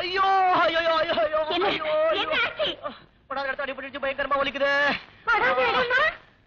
ஐயோ ஐயோ ஐயோ ஐயோ என்ன? ஐயோ என்ன ஆச்சு? படாத இடத்த அடிபட்டு பயங்கரமா வலிக்குது படாத இடமா?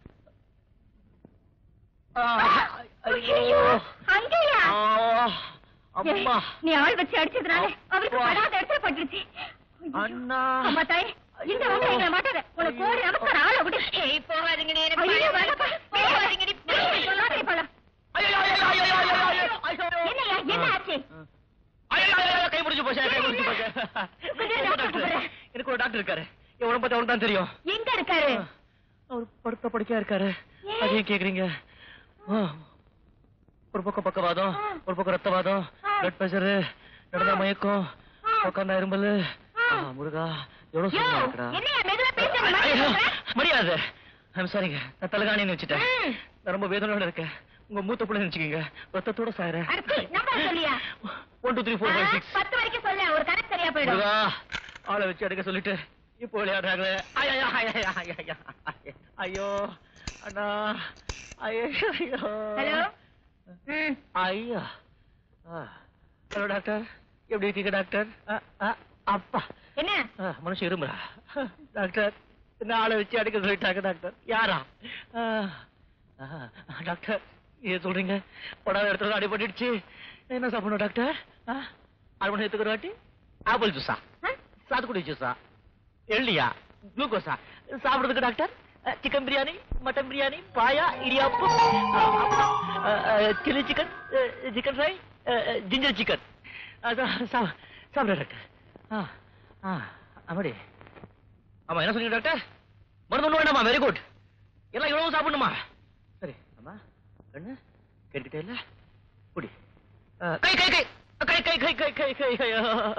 ஆ, ஐயோ, ஐயோ அங்கேயா? ஆ, அம்மா நீ ஆள் வச்சு அடிச்சதுனால அவருக்கு அப்பா. படாத இடத்துல பட்டுருச்சு ஐயோ. அண்ணா அம்மா தாயே இந்த வந்து எங்களை மாட்டாத உனக்கு கோடி நமஸ்கார ஆளை விடு போகாதீங்கடி எனக்கு ஐயோ, பயமா வேணாப்பா. இருக்கு. போகாதீங்கடி சொல்லாதே போலாம். ஐயோ ஐயோ ஐயோ ஐயோ ஐயோ ஐயோ ஐயோ என்னய்யா, என்ன ஆச்சு ஐயோ, ஐயோ, ஐயோ, கை முடிச்சு போச்சு கை முடிச்சு போச்சு கொஞ்சம் டாக்டர் கூப்பிடுறேன். எனக்கு ஒரு டாக்டர் இருக்காரு என் உடம்பு பத்தி அவனுக்கு தான் தெரியும் எங்க இருக்காரு அவர் படுத்த படுக்கையா இருக்காரு ஏன்? அதையும் கேக்குறீங்க ஆ. ஒரு பக்கம் பக்கவாதம் ஒரு பக்கம் ரத்தவாதம் ஆ. பிளட் பிரஷர் நடந்தா மயக்கம் ஆ. உட்காந்தா இரும்பல் ஆ. ஆ, முருகா எவ்வளவு யோ, சுகமா இருக்கடா என்னய்யா, மெதுவா பேசுற மாதிரி ஐயோ, பேசுற? மரியாதை ஐம் சாரிங்க நான் தலகாணின்னு வச்சுட்டேன் ம். நான் ரொம்ப வேதனையோட இருக்கேன் உங்க மூத்த பிள்ளை நினைச்சுக்கீங்க ரத்தத்தோட சாயறேன் அடச்சி, நம்பர் சொல்லியா? One two three four five ah, six பத்து வரைக்கும் சொல்ல ஒரு கணக்கு சரியா போயிடும் முருகா ஆளை வச்சு அடிக்க சொல்லிட்டு இப்போ விளையாடுறாங்களே ஐயா ஐயா ஐயா ஐயோ அண்ணா ஐயோ ஐயோ ஹலோ ம் ஐயா ஹலோ டாக்டர் எப்படி இருக்கீங்க டாக்டர் அ, அ, அப்பா என்ன ஆ, மனுஷன் இருமுறா டாக்டர் என்ன ஆளை வச்சு அடிக்க சொல்லிட்டாங்க டாக்டர் யாரா ஆ, ஆ, டாக்டர் ஏன் சொல்றீங்க படாத இடத்துல அடிபட்டுடுச்சு என்ன சாப்பிடணும் டாக்டர் ஆ, அரை மணி நேரத்துக்கு ஒரு வாட்டி ஆப்பிள் ஜூஸா ஆ? சாத்துக்குடி ஜூஸா எள்ளியா குளுக்கோஸா சாப்பிடுறதுக்கு doctor chicken biryani mutton biryani paya idiyappam chilli chicken chicken fry ginger chicken சாப்பிட டாக்டர் ஆ ஆ அப்படி ஆமா என்ன சொன்னீங்க டாக்டர் மருந்து ஒண்ணு வேண்டாமா வெரி குட் எல்லாம் இவ்வளவு சாப்பிடணுமா சரி அம்மா கண்ணு கேட்டுக்கிட்டே இல்ல குடி ஆ, கை கை கை கை கை கை கை கை கை கை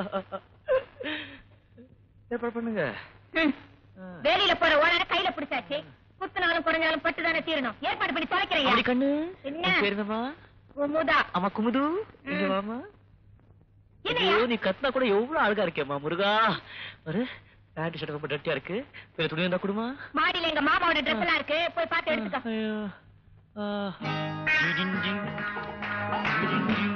ஏற்பாடு பண்ணுங்க ம். ஆ. வேலையில போற ஓனர கையில பிடிச்சாச்சு குத்துனாலும் குறைஞ்சாலும் பட்டு தானே தீரணும் ஏற்பாடு பண்ணி தொலைக்கிறையா அப்படி கண்ணு என்ன? உன் பேர் என்னம்மா குமுதா அம்மா குமுது இங்க ம். வாமா என்னய்யா? ஐயோ நீ கத்தினா கூட எவ்வளவு அழகா இருக்கேம்மா முருகா ஒரு பேண்ட் ஷர்ட் ரொம்ப டட்டியா இருக்கு வேற துணி இருந்தா கொடுமா மாடியில எங்க மாமாவோட ட்ரெஸ் எல்லாம் இருக்கு போய் பார்த்து எடுத்துக்க ஐயோ ஆ. ஜிடிங் ஜிங். ஜிடிங் ஜிங்.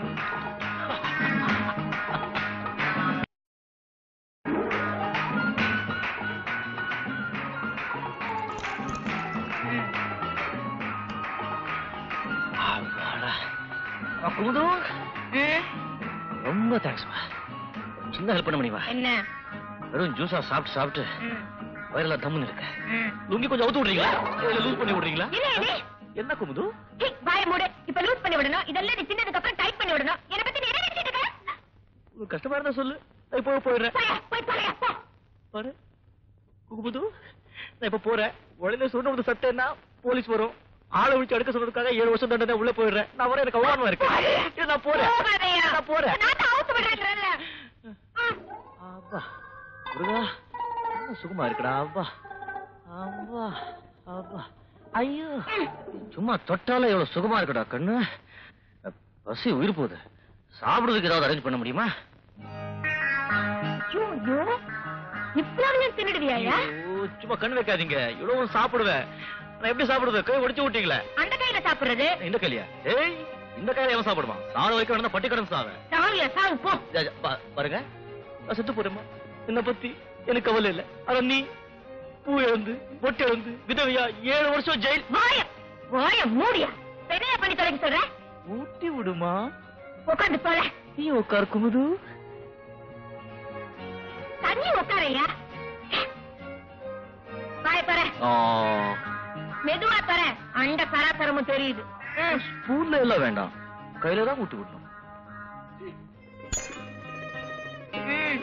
அப்பாடா. அம்மா, குமுது ம். ரொம்ப தேங்க்ஸ்மா சின்ன ஹெல்ப் பண்ண முடியுமா என்ன வெறும் ஜூஸா சாப்பிட்டு சாப்பிட்டு ம். வயிறெல்லாம் தம்முன்னு இருக்கு ம். லுங்கி கொஞ்சம் அவுத்து விடுறீங்களா இல்ல லூஸ் பண்ணி விடுறீங்களா என்ன இது என்ன குமுது ஹே, வாயை மூடு இப்ப லூஸ் பண்ணி விடணும் இதெல்லாம் நீ சின்னதுக்கு அப்புறம் டைட் பண்ணி விடணும் என்ன பத்தி நீ என்ன நினைச்சிட்டு இருக்க உங்களுக்கு கஷ்டமா இருந்தா சொல்லு நான் இப்போ போயிடுறேன் போயா, போய் தொலையா, போ. பாரு குமுது நான் இப்ப போறேன் உடனே சொன்ன வந்து சட்டேன்னா போலீஸ் வரும் ஆளை விழிச்சு அடுக்க சொல்றதுக்காக ஏழு வருஷம் தண்டனை உள்ள போயிடுறேன் நான் வர எனக்கு அவமானமா இருக்கு இல்ல, நான் போறேன் போகாதயா. நான் போறேன் நான் தான் அவுத்து விடுறேன்றேன்ல. ஆ. அப்பா முருகா என்ன சுகமா இருக்குடா அப்பா அப்பா அப்பா ஐயோ சும்மா தொட்டால எவ்வளவு சுகமா இருக்குடா கண்ணு பசி உயிர் போகுது சாப்பிடுறதுக்கு ஏதாவது அரேஞ்ச் பண்ண முடியுமா ஐயோ, ஐயோ. இவ்வளவு தின்னுடுவியாயா ஐயோ, சும்மா கண் வைக்காதீங்க இவ்வளவு சாப்பிடுவேன் நான் எப்படி சாப்பிடுறது கை ஒடிச்சு விட்டீங்களே அந்த கையில சாப்பிடுறது இந்த கையியா ஏய் இந்த கையில எவன் சாப்பிடுவான் சாண வரைக்கும் நடந்த பட்டி கடன் சாவேன் சாவியா சாவு போ ஜா, ஜா, பா- பாருங்க நான் செத்து போறேம்மா என்ன பத்தி எனக்கு கவலை இல்ல ஆனா நீ பூ இழந்து பொட்டு இழந்து விதவையா ஏழு வருஷம் ஜெயில் வாய வாய மூடியா பெரிய பண்ணி தொலைக்க சொல்ற ஊட்டி விடுமா உட்காந்து போல நீ உட்கார் குமுது தண்ணி உட்காரையா வாய பாரு ஆ, மெதுவா பாரு அண்ட சராசரமும் தெரியுது ம். ஸ்பூன்ல எல்லாம் வேண்டாம் கையில தான் ஊட்டி விடணும் ம்.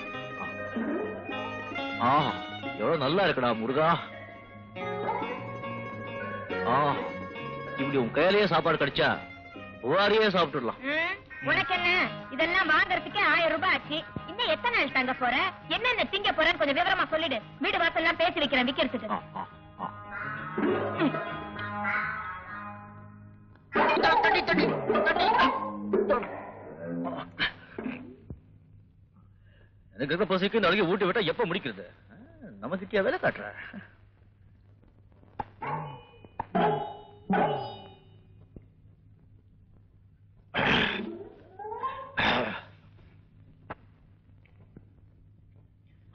ஆ எவ்வளவு நல்லா இருக்குடா முருகா ஆ இப்படி உன் கையிலேயே சாப்பாடு கிடைச்சா புகாரியே சாப்பிட்டுடலாம் ம். உனக்கு என்ன இதெல்லாம் வாங்குறதுக்கே ஆயிரம் ரூபாய் ஆச்சு இன்னும் எத்தனை நாள் தங்க போற என்னென்ன திங்க போறன்னு கொஞ்சம் விவரமா சொல்லிடு வீடு வாசல் எல்லாம் பேசி வைக்கிறேன் விக்கிறதுக்கு ஆ, ஆ, ஆ. ம். எனக்கு இருக்க பசிக்கு இந்த அழகி ஊட்டி விட்டா எப்ப முடிக்கிறது ஆ, நமக்கு வேலை காட்டுற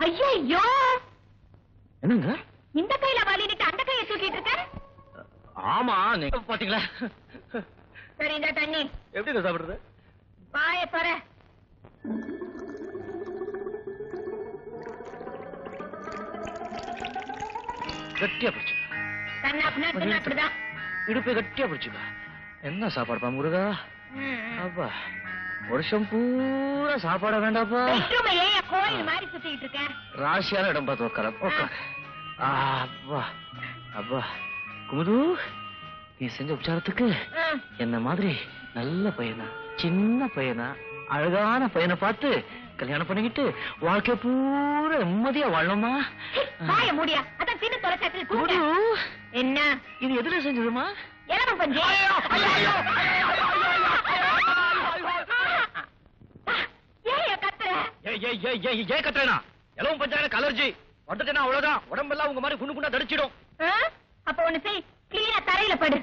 ஐயோ என்னங்க இந்த கையில வலிட்டு அந்த கையை தூக்கிட்டு இருக்க ஆமா நீங்க பாத்தீங்களா சரி இந்த தண்ணி எப்படிங்க சாப்பிடுறது வாய தொற கட்டியா பிடிச்சு கண்ணாப்புனா பின்ன அப்படிதான் இடுப்பு கட்டியா பிடிச்சுக்கா என்ன சாப்பாடுப்பா முருகா ம். அப்பா வருஷம் பூரா சாப்பாட வேண்டாப்பா பெட்ரூம் ஏன் கோயில் மாதிரி சுத்திட்டு இருக்க ராசியான இடம் பார்த்து உட்கார உட்கார அப்பா அப்பா குமுது நீ செஞ்ச உபச்சாரத்துக்கு ம். என்ன மாதிரி நல்ல பையனா சின்ன பையனா அழகான பையனை பார்த்து கல்யாணம் பண்ணிக்கிட்டு வாழ்க்கை பூரா நிம்மதியா வாழணுமா வாய மூடியா அதான் சின்ன தொலைச்சாட்டில் தூங்க குமுது என்ன இது எதுல செஞ்சதுமா இளவம் பஞ்சு ஏன் கத்துற ஏன் கத்துறேனா எலவும் பஞ்சாயத்து அலர்ஜி வந்துட்டேன்னா அவ்வளவுதான் உடம்பெல்லாம் உங்க மாதிரி குண்டு குண்டா தடிச்சிடும் ஆ? அப்ப ஒண்ணு செய் கிளீனா தரையில படு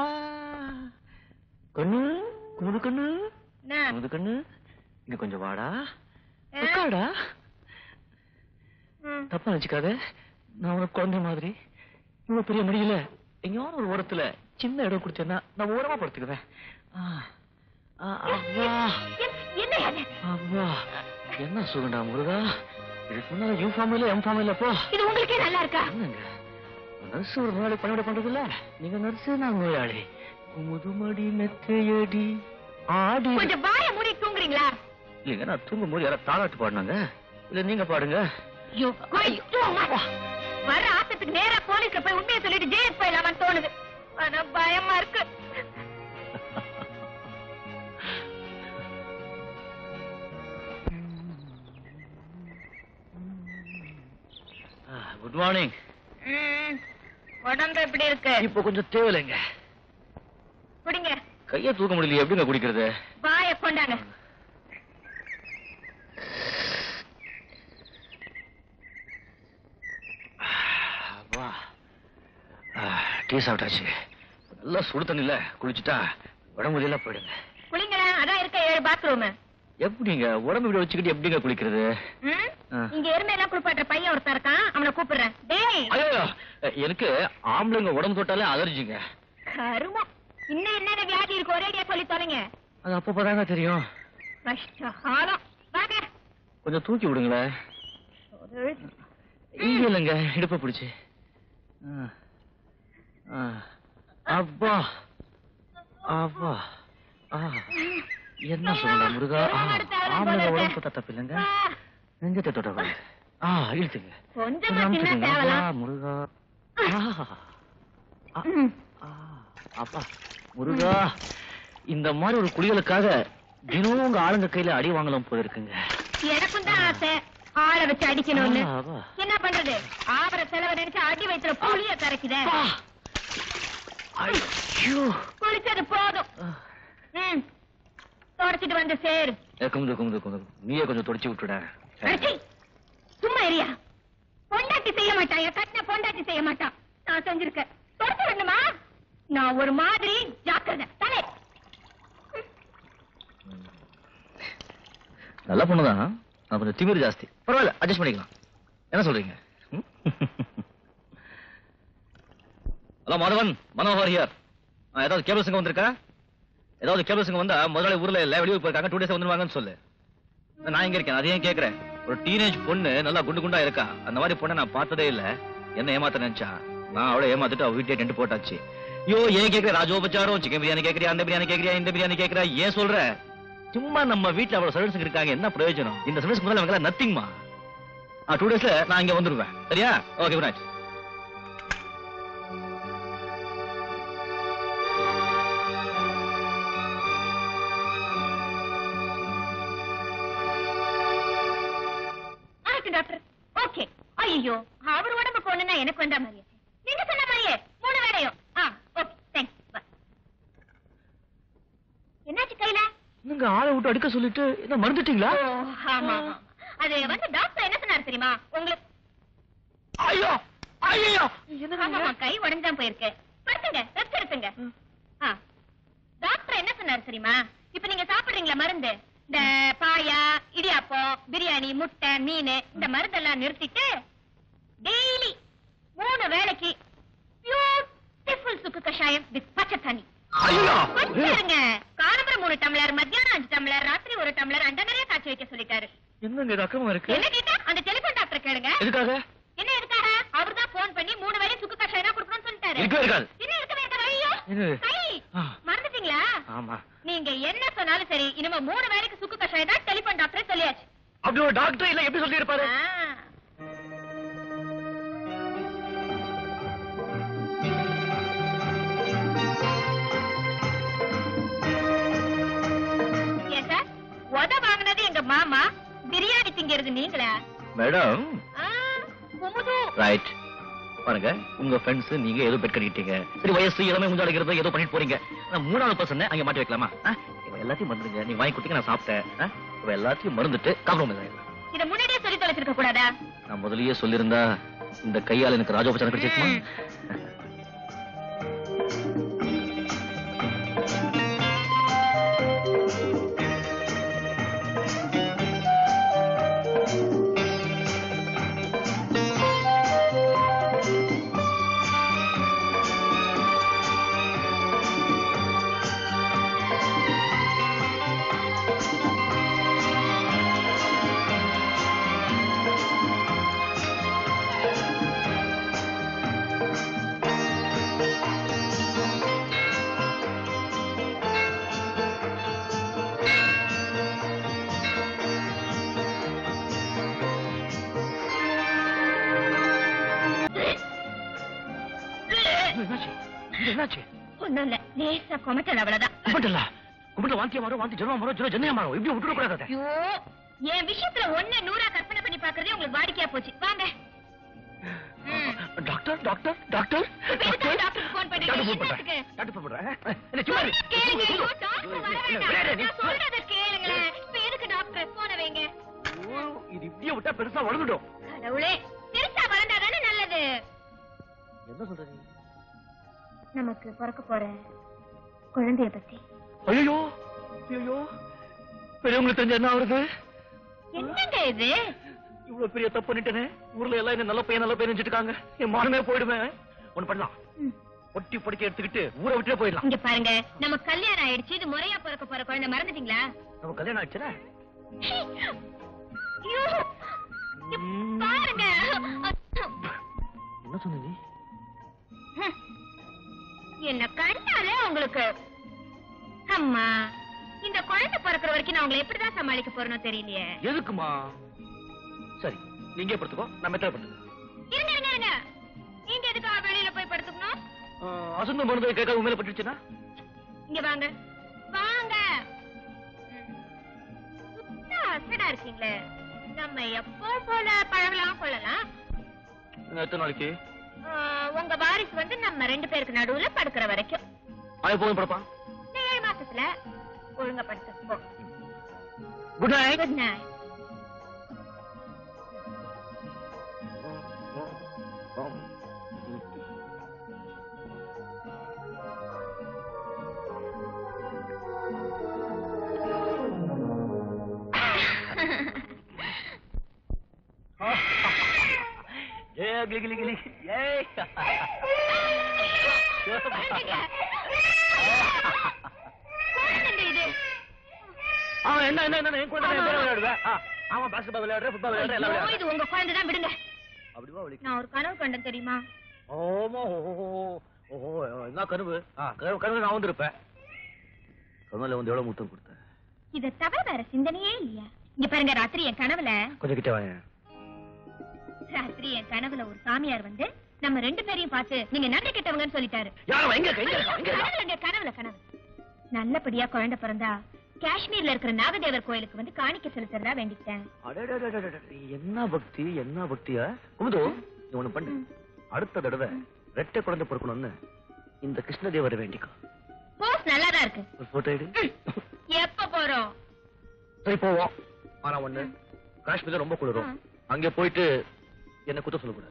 கண்ணு குமுது கண்ணு என்ன? குமுது கண்ணு இங்க கொஞ்சம் வாடா ஆ? உட்காடா ம். தப்பா நினைச்சுக்காத நான் உனக்கு குழந்தை மாதிரி இவ்வளவு பெரிய முடியல எங்கேயாவது ஒரு ஓரத்துல சின்ன இடம் கொடுத்தேன்னா நான் ஓரமா படுத்துக்குவேன் ஆ, ஆ, அவ்வா என்- என்ன அது? அவ்வா என்ன சுகண்டா முருகா இதுக்கு முன்னால யூ ஃபார்ம் இல்ல எம் ஃபார்ம் இல்ல போ இது உங்களுக்கே நல்லா இருக்கா என்னங்க நர்ஸ் ஒரு நோயாளி பணிவிட பண்றது இல்ல நீங்க நர்ஸ் நான் நோயாளி முதுமடி மெத்தையடி ஆடி கொஞ்சம் வாய மூடி தூங்குறீங்களா இல்லைங்க நான் தூங்கும் போது யாராவது தாளாட்டு பாடினாங்க இல்ல நீங்க பாடுங்க ஐயோ, கொஞ்சம் வா. வர ஆட்டத்துக்கு நேரா போலீஸ்ல போய் உண்மையை சொல்லிட்டு ஜெயிலுக்கு போயிடலாமான்னு தோணுது ஆனா பயமா இருக்கு குட் மார்னிங் ம், உடம்பு எப்படி இருக்கு இப்போ கொஞ்சம் தேவையில்லைங்க குடிங்க கையை தூக்க முடியல எப்படிங்க குடிக்கிறது வாய கொண்டாங்க வா டீ சாப்பிட்டாச்சு நல்லா சுடு தண்ணில குளிச்சுட்டா உடம்பு எல்லாம் போயிடுங்க குளிங்களா அதான் இருக்க ஏழு பாத்ரூம் எப்படிங்க உடம்பு இப்படி வச்சுக்கிட்டு எப்படிங்க குளிக்கிறது ஆ. இங்க எருமையெல்லாம் குளிப்பாட்டுற பையன் ஒருத்தன் இருக்கான் அவனை கூப்பிடுறேன் டேய் ஐயோ எனக்கு ஆம்பளைங்க உடம்பு தொட்டாலே அலர்ஜிங்க கருமம் இன்னும் என்னென்ன வியாதி இருக்கு ஒரேடியா சொல்லி தொலைங்க அது அப்பப்பதாங்க தெரியும் கஷ்டகாலம் வாங்க கொஞ்சம் தூக்கி விடுங்களேன் ஒரு இங்க இல்லைங்க இடுப்ப பிடிச்சு ஆ. ஆ. அப்பா அப்பா ஆ. என்ன சொல்லலாம் முருகா ஆ, ஆம்பளைங்க உடம்பு தொட்டா தப்பு இல்லைங்க ஆ, நெஞ்சத்தை தொட்ட பாரு. ஆ இழுத்துங்க கொஞ்சமா கொஞ்சம் சின்ன அமுத்துங்க. தேவலாம் அப்பா, முருகா ஆ. ஆ. ம். ஆ. அப்பா முருகா இந்த மாதிரி ஒரு குளிகளுக்காக தினமும் உங்க ஆளுங்க கையில அடி வாங்கலாம் போயிருக்குங்க எனக்கும் தான் ஆசை ஆளை வச்சு அடிக்கணும்னு ஆ, அப்பா. என்ன பண்றது ஆவர செலவை நினைச்சு அடி வயிற்றுல புளிய கரைக்குதே அப்பா. ஐயோ குளிச்சது போதும் ஆ. ம் தொடச்சிட்டு வந்து சேரு ஏ, குமுது குமுது குமுது நீயே கொஞ்சம் தொடச்சி விட்டுட அடச்சி, சும்மா இருயா பொண்டாட்டி செய்ய மாட்டான் என் கட்டின பொண்டாட்டி செய்ய மாட்டான் நான் செஞ்சிருக்கேன் தொடச்சு வேண்டுமா நான் ஒரு மாதிரி ஜாக்கிரதை தலை நல்ல பொண்ணுதான் நான் கொஞ்சம் திமிரு ஜாஸ்தி பரவாயில்ல அட்ஜஸ்ட் பண்ணிக்கலாம் என்ன சொல்றீங்க ம்? ஹலோ மாதவன் மனோகர் ஹியர் ஏதாவது கேபிள் சிங்கம் வந்திருக்கா ஏதாவது கேபிள் சிங்கம் வந்தா முதலாளி ஊர்ல இல்ல வெளியூர் போயிருக்காங்க டூ டேஸ் வந்துருவாங்கன்னு சொல்லு நான் இங்க இருக்கேன் அதையும் கேக்குறேன் ஒரு டீனேஜ் பொண்ணு நல்லா குண்டு குண்டா இருக்கா அந்த மாதிரி பொண்ணை நான் பார்த்ததே இல்ல என்ன ஏமாத்த நினைச்சா நான் அவளை ஏமாத்திட்டு அவ வீட்டே டென்ட் போட்டாச்சு ஐயோ ஏன் கேக்குற ராஜோபச்சாரம் சிக்கன் பிரியாணி கேக்குறியா அந்த பிரியாணி கேக்குறியா இந்த பிரியாணி கேக்குறியா ஏன் சொல்ற சும்மா நம்ம வீட்ல அவ்வளவு சர்வீஸ் இருக்காங்க என்ன பிரயோஜனம் இந்த சர்வீஸ் முதல்ல அவங்க நத்திங்மா ஆ டூ டேஸ்ல நான் இங்க வந்துருவேன் சரியா ஓகே குட் நைட் ஆயிட்டு டாக்டர் ஓகே ஐயோ அவர் உடம்புக்கு ஒண்ணுன்னா எனக்கு வந்த மாதிரியே நீங்க சொன்ன மாதிரியே மூணு வேலையும் ஆ ஓகே தேங்க்ஸ் என்னாச்சு கையில நீங்க ஆளை விட்டு அடுக்க சொல்லிட்டு என்ன மறந்துட்டீங்களா ஓ, ஆமா ஆமா. அது வந்து டாக்டர் என்ன சொன்னாரு தெரியுமா உங்களுக்கு ஐயோ ஐயோ ஆமாமா, கை உடஞ்சான் போயிருக்கு படுத்துங்க ரெஸ்ட் எடுத்துங்க ஆ. டாக்டர் என்ன சொன்னாரு தெரியுமா இப்ப நீங்க சாப்பிடுறீங்களா மருந்து இந்த பாயா இடியாப்பம் பிரியாணி முட்டை மீன் இந்த மருந்தெல்லாம் நிறுத்திட்டு டெய்லி மூணு வேளைக்கு பியூட்டிஃபுல் சுக்கு கஷாயம் வித் பச்சை தண்ணி ஐயோ கொஞ்சம் இருங்க காலம்பரம் மூணு டம்ளர் மத்தியானம் அஞ்சு டம்ளர் ராத்திரி ஒரு டம்ளர் அந்த நிறைய காய்ச்சி வைக்க சொல்லிட்டாரு என்னங்க இது அக்கமா இருக்கு என்ன கேட்டா அந்த டெலிபோன் டாக்டர் கேளுங்க எதுக்காக என்ன இருக்காரு அவர்தான் போன் பண்ணி மூணு வேளை சுக்கு கஷாயம் தான் கொடுக்கணும்னு சொல்லிட்டாரு இருக்கவே இருக்காது என்ன இருக்கவே இருக்காரு ஐயோ என்னது? கை ஆ. மறந்துட்டீங்களா ஆமா நீங்க என்ன சொன்னாலும் சரி இனிமே மூணு வேளைக்கு சுக்கு கஷாயம் தான் டெலிபோன் டாக்டர் சொல்லியாச்சு அப்படி ஒரு டாக்டர் இல்ல எப்படி சொல்லி இருப்பாரு ஆ. ஏன் சார் உத வாங்குனது எங்க மாமா பிரியாணி திங்கிறது நீங்களா மேடம் ஆ, குமுது ரைட் பாருங்க உங்க ஃப்ரெண்ட்ஸ் நீங்க ஏதோ பெட் கட்டிட்டீங்க சரி வயசு இளமை முஞ்சு அடைக்கிறது ஏதோ பண்ணிட்டு போறீங்க ஆனா மூணாவது பர்சன் அங்க மாட்டி வைக்கலாமா ஆ? இவ எல்லாத்தையும் மறந்துடுங்க நீ வாங்கி கொடுத்தீங்க நான் சாப்பிட்டேன் ஆ? இவ எல்லாத்தையும் மறந்துட்டு காம்ப்ரமைஸ் ஆயிடலாம் இத முன்னாடியே சொல்லி தொலைச்சிருக்க கூடாதா நான் முதல்லயே சொல்லியிருந்தா இந்த கையால எனக்கு ராஜோபச்சாரம் கிடைச்சிருக்குமா என்னாச்சு இது என்னாச்சு ஒண்ணும் இல்ல லேசா கொமட்டல் அவ்வளவுதான் கும்பிட்டல கும்பிட்டு வாந்தியா மாறும் வாந்தி ஜலம் மாறும் ஜலம் ஜன்னையா மாறும் இப்படி விட்டுட கூடாது ஐயோ என் விஷயத்துல ஒண்ணு நூறா கற்பனை பண்ணி பாக்குறதே உங்களுக்கு வாடிக்கையா போச்சு வாங்க ம். டாக்டர் டாக்டர் டாக்டர் இப்ப எதுக்கு டாக்டருக்கு phone பண்றீங்க? டாக்டர் phone என்னத்துக்கு? பண்றேன். டாக்டர் phone பண்றேன். என்ன சும்மா இரு. கேளுங்க, ஐயோ, சொல்லு. டாக்டர் வர இல்ல, வேண்டாம். வேற நீ நான் சொல்றத கேளுங்களேன். இப்ப எதுக்கு டாக்டர் போன வைங்க ஐயோ, இது இப்படியே விட்டா பெருசா வளர்ந்துடும் கடவுளே பெருசா வளர்ந்தாதானே நல்லது என்ன சொல்றீங்க நமக்கு பிறக்க போற குழந்தைய பத்தி ஐயோ ஐயோ பெரியவங்களுக்கு தெரிஞ்ச என்ன ஆகுறது என்னங்க இது இவ்வளவு பெரிய தப்பு பண்ணிட்டேனே ஊர்ல எல்லாம் என்ன நல்ல பையன் நல்ல பையன் நினைச்சிட்டு இருக்காங்க என் மானமே போயிடுவேன் ஒண்ணு பண்ணலாம் ம். பொட்டி பொடிக்க எடுத்துக்கிட்டு ஊரை விட்டே போயிடலாம் இங்க பாருங்க நம்ம கல்யாணம் ஆயிடுச்சு இது முறையா பிறக்க போற குழந்தை மறந்துட்டீங்களா நம்ம கல்யாணம் ஆச்சுல ஐயோ, இங்க பாருங்க என்ன சொன்னீங்க ஹம். என்ன கண்டாலே உங்களுக்கு அம்மா இந்த குழந்தை பிறக்கிற வரைக்கும் நான் உங்களை எப்படிதான் சமாளிக்க போறேனோ தெரியலையே எதுக்குமா சரி நீங்க படுத்துக்கோ நான் மெத்தல படுத்துக்கோ இருங்க இருங்க இருங்க நீங்க எதுக்கு வெளியில போய் படுத்துக்கணும் அசந்த மருந்து கேட்காத உண்மையில பட்டுச்சுன்னா இங்க வாங்க வாங்க ம். சுத்த அசடா இருக்கீங்களே நம்ம எப்போ போல பழகலாம் கொள்ளலாம் எத்தனை நாளைக்கு ஆ, உங்க வாரிசு வந்து நம்ம ரெண்டு பேருக்கு நடுவுல படுக்கிற வரைக்கும் அவன் போதும் படுப்பான் இந்த ஏழு மாசத்துல ஒழுங்கா படுத்துப்போ குட் நைட் குட் நைட் ஏ கிளி கிளி கிளி ஏய் இது அவன் என்ன என்ன என்ன என் குழந்தை என் பேர விளையாடுவேன் ஆ, ஆமா பாஸ்கெட் விளையாடுறேன் ஃபுட்பால் விளையாடுறேன் எல்லாம் ஐயோ, விளையாடுறேன் இது உங்க குழந்தை தான் விடுங்க அப்படிவா வலிக்கு நான் ஒரு கனவு கண்டேன் தெரியுமா ஓமோ ஓஹோ ஓஹோ என்ன கனவு ஆ கனவு கனவு நான் வந்திருப்பேன் கனவுல வந்து எவ்வளவு முத்தம் கொடுத்தேன் இத தவிர வேற சிந்தனையே இல்லையா இங்க பாருங்க ராத்திரி என் கனவுல கொஞ்சம் கிட்ட வாங்க ராத்திரி என் கனவுல ஒரு சாமியார் வந்து நம்ம ரெண்டு பேரையும் பார்த்து நீங்க நன்றி கெட்டவங்கன்னு சொல்லிட்டாரு யாரும் எங்க இருக்க, எங்க இருக்க, எங்க இருக்க? கனவுல கனவுல கனவு நல்லபடியா குழந்தை பிறந்தா காஷ்மீர்ல இருக்கிற நாகதேவர் கோயிலுக்கு வந்து காணிக்க செலுத்துறதா வேண்டிக்கிட்டேன் அடடடடடட, என்ன பக்தி என்ன பக்தியா குமுது நீ ஒண்ணு பண்ணு அடுத்த தடவை ரெட்டை குழந்தை பிறக்கணும்னு இந்த கிருஷ்ணதேவரை வேண்டிக்கோ போஸ் நல்லாதான் இருக்கு ஒரு போட்டோ எடு எப்ப போறோம் சரி போவோம் ஆனா ஒண்ணு காஷ்மீர்ல ரொம்ப குளிரும் ஆ. அங்க போயிட்டு என்ன குத்த சொல்லக்கூடாது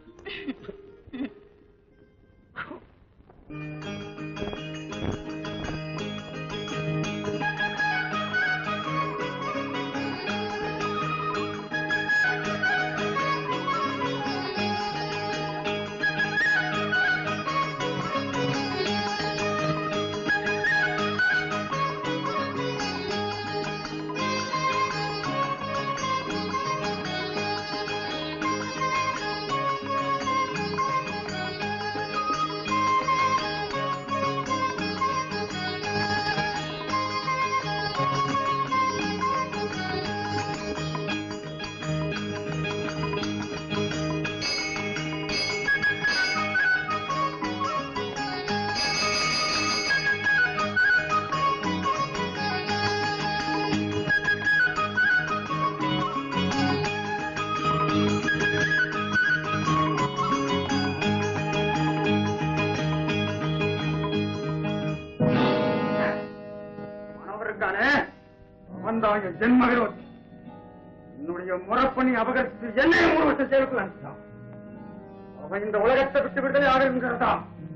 என் ஜென்ம விரோதி என்னுடைய முறப்பணி அபகரித்து என்னையும் மூணு வருஷம் ஜெயிலுக்குள் அனுப்பிட்டான் அவன் இந்த உலகத்தை விட்டு விடுதலை ஆகுங்கிறதா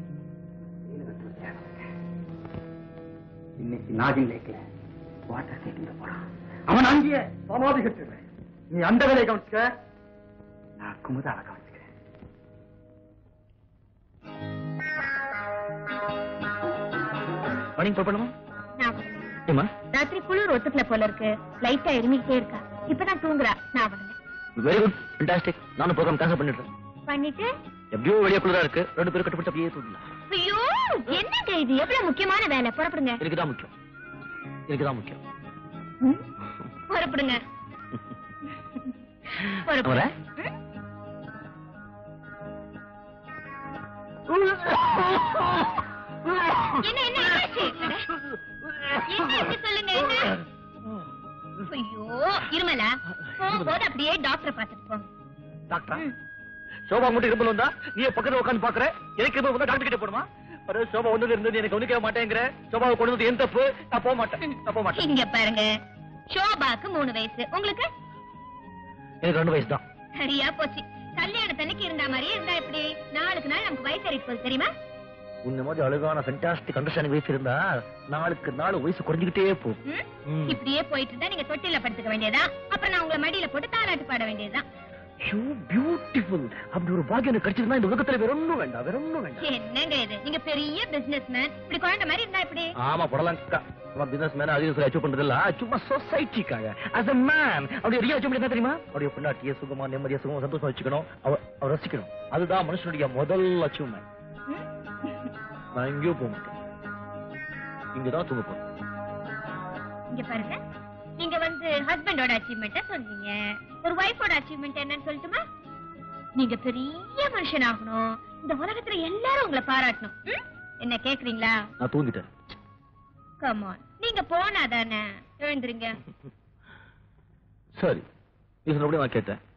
இன்னைக்கு நாகின் லேக்ல வாட்டர் கேட்டிங்க போறான் அவன் அங்கேயே சமாதி கட்டுறேன் நீ அந்த வேலையை கவனிச்சுக்க நான் குமுதாவை கவனிச்சுக்கிறேன் மணி போடணுமா நான் வரல. ஏமா ராத்திரி குளிர் ஒத்துக்கல போல இருக்கு லைட்டா இருமிக்கிட்டே இருக்கா இப்பதான் தூங்குறா நான் வரல வெரி குட் ஃபண்டாஸ்டிக் நானும் ப்ரோக்ராம் கேன்சல் பண்ணிடுறேன் பண்ணிட்டு எப்படியோ வெளியே குளிரா இருக்கு ரெண்டு பேரும் கட்டுப்பட்டு அப்படியே தூங்கலாம் ஐயோ என்னங்க இது எவ்வளவு முக்கியமான வேலை புறப்படுங்க எனக்கு தான் முக்கியம் எனக்கு தான் முக்கியம் ம்? புறப்படுங்க புறப்படுங்க வரேன். ம்? என்ன என்ன என்னாச்சு? என்ன இப்படி சொல்லுங்க என்ன ஐயோ இருமலா போகும்போது அப்படியே டாக்டரை பார்த்துட்டு போங்க டாக்டரா ம். சோபா மட்டும் இரும்பல் வந்தா நீ பக்கத்துல உட்காந்து பாக்குற எனக்கு இரும்பல் வந்தா டாக்டர் கிட்ட போடுமா அरे சோபா வந்தது இருந்து எனக்கு கவனிக்க மாட்டேங்கிற சோபாவை கொண்டு வந்து என் தப்பு நான் போக மாட்டேன் நான் போக மாட்டேன் இங்க பாருங்க ஷோபாக்கு மூணு வயசு உங்களுக்கு எனக்கு ரெண்டு வயசு தான் சரியா போச்சு கல்யாணத்தன்னைக்கு இருந்த மாதிரியே இருந்தா எப்படி நாளுக்கு நாள் நமக்கு வயசு ஏறிட்டு போகுது தெரியுமா உன்ன மாதிரி அழகான ஃபென்டாஸ்டிக் அண்டர்ஸ்டாண்டிங் வயசு இருந்தா நாளுக்கு நாள் வயசு குறைஞ்சுக்கிட்டே போகும் ம்? ம். இப்படியே போயிட்டு இருந்தா நீங்க தொட்டில படுத்துக்க வேண்டியதா அப்புறம் நான் உங்களை மடியில போட்டு தாலாட்டு பாட வேண்டியதுதான் யூ பியூட்டிஃபுல் அப்படி ஒரு பாக்கியம் எனக்கு கிடைச்சிருந்தா இந்த உலகத்துல வேற ஒண்ணும் வேண்டாம் வேற ஒண்ணும் வேண்டாம் என்னங்க இது நீங்க பெரிய பிசினஸ் மேன் இப்படி குழந்தை மாதிரி இருந்தா எப்படி ஆமா படலாம் பிசினஸ் மேன் அதிகம் அச்சீவ் பண்றது இல்ல சும்மா சொசைட்டிக்காக அஸ் a man அப்படி ரியல் அச்சீவ் பண்ணி தெரியுமா அப்படியே பொண்டாட்டிய சுகமா நிம்மதியா சுகமா சந்தோஷமா வச்சுக்கணும் அவ அவ ரசிக்கணும் அதுதான் மனுஷனுடைய முதல் அச்சீவ்மெண்ட் ம்? நான் எங்கேயோ போக மாட்டேன் இங்கதான் தூங்க போறேன் இங்க பாருங்க நீங்க வந்து ஹஸ்பண்டோட அச்சீவ்மெண்ட்ட சொன்னீங்க ஒரு ஒய்ஃபோட அச்சீவ்மெண்ட் என்னன்னு சொல்லட்டுமா நீங்க பெரிய மனுஷன் ஆகணும் இந்த உலகத்துல எல்லாரும் உங்களை பாராட்டணும் ம்? என்ன கேக்குறீங்களா நான் தூங்கிட்டேன் கமான் நீங்க போனாதானே எழுந்துருங்க சரி நீ சொன்னபடி நான் கேட்டேன்